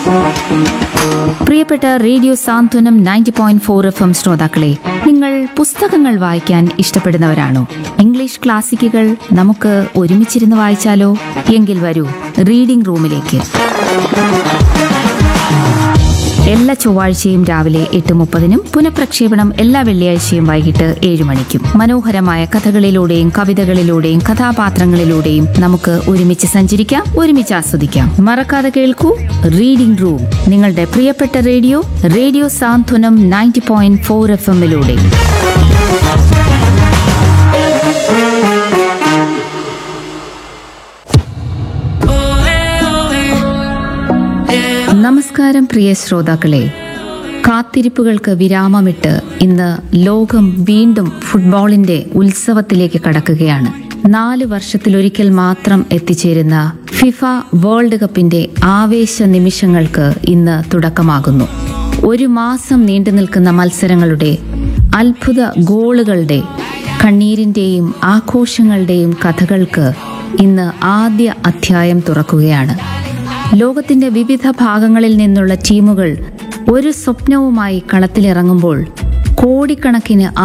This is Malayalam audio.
പ്രിയപ്പെട്ട radio Santhwanam ninety point four F M ശ്രോതാക്കളെ നിങ്ങൾ പുസ്തകങ്ങൾ വായിക്കാൻ ഇഷ്ടപ്പെടുന്നവരാണോ ഇംഗ്ലീഷ് ക്ലാസിക്കുകൾ നമുക്ക് ഒരുമിച്ചിരുന്ന് വായിച്ചാലോ എങ്കിൽ വരൂ റീഡിംഗ് റൂമിലേക്ക് എല്ലാ ചൊവ്വാഴ്ചയും രാവിലെ എട്ട് മുപ്പതിനും പുനഃപ്രക്ഷേപണം എല്ലാ വെള്ളിയാഴ്ചയും വൈകിട്ട് ഏഴ് മണിക്കും മനോഹരമായ കഥകളിലൂടെയും കവിതകളിലൂടെയും കഥാപാത്രങ്ങളിലൂടെയും നമുക്ക് ഒരുമിച്ച് സഞ്ചരിക്കാം ഒരുമിച്ച് ആസ്വദിക്കാം മറക്കാതെ കേൾക്കൂ റീഡിംഗ് റൂം നിങ്ങളുടെ പ്രിയപ്പെട്ട radio radio Santhwanam ninety point four F എമ്മിലൂടെ നമസ്കാരം പ്രിയ ശ്രോതാക്കളെ കാത്തിരിപ്പുകൾക്ക് വിരാമമിട്ട് ഇന്ന് ലോകം വീണ്ടും ഫുട്ബോളിന്റെ ഉത്സവത്തിലേക്ക് കടക്കുകയാണ് നാല് വർഷത്തിലൊരിക്കൽ മാത്രം എത്തിച്ചേരുന്ന ഫിഫ വേൾഡ് കപ്പിന്റെ ആവേശ നിമിഷങ്ങൾക്ക് ഇന്ന് തുടക്കമാകുന്നു ഒരു മാസം നീണ്ടു നിൽക്കുന്ന മത്സരങ്ങളുടെ അത്ഭുത ഗോളുകളുടെ കണ്ണീരിന്റെയും ആഘോഷങ്ങളുടെയും കഥകൾക്ക് ഇന്ന് ആദ്യ അധ്യായം തുറക്കുകയാണ് ലോകത്തിന്റെ വിവിധ ഭാഗങ്ങളിൽ നിന്നുള്ള ടീമുകൾ ഒരു സ്വപ്നവുമായി കളത്തിലിറങ്ങുമ്പോൾ കോടിക്കണക്കിന്